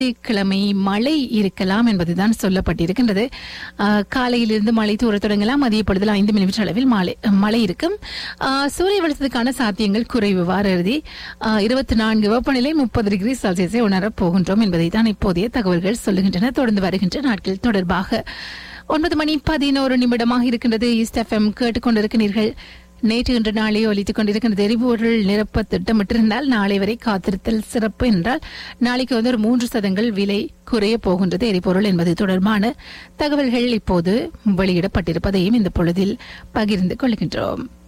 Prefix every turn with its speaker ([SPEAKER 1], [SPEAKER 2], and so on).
[SPEAKER 1] கிழமை மழை இருக்கலாம் என்பதுதான் சொல்லப்பட்டிருக்கின்றது ஆஹ், காலையிலிருந்து மழை தூர தொடங்கலாம் மதிய பொழுதில் ஐந்து மில்லிமீட்டர் அளவில் மழை மழை இருக்கும் ஆஹ், சூரிய வெளிச்சத்துக்கான சாத்தியங்கள் குறைவு வார இறுதி இருபத்தி நான்கு வெப்பநிலை முப்பது டிகிரி செல்சியஸை உணரப் போகின்றோம் என்பதை தான் இப்போதைய தகவல்கள் சொல்லுகின்றன தொடர்ந்து வருகின்ற நாட்கள் தொடர்பாக ஒன்பது மணி பதினோரு நிமிடமாக இருக்கின்றது ஈஸ்ட் எஃப்எம் கேட்டுக்கொண்டிருக்கிறீர்கள் நேற்று இன்று நாளே ஒலித்துக் கொண்டிருக்கின்ற எரிபொருள் நிரப்ப திட்டமிட்டிருந்தால் நாளை வரை காத்திருத்தல் சிறப்பு என்றால் நாளைக்கு வந்து ஒரு மூன்று சதங்கள் விலை குறைய போகின்றது எரிபொருள் என்பது தொடர்பான தகவல்கள் இப்போது வெளியிடப்பட்டிருப்பதையும் இந்த பொழுதில் பகிர்ந்து கொள்கின்றோம்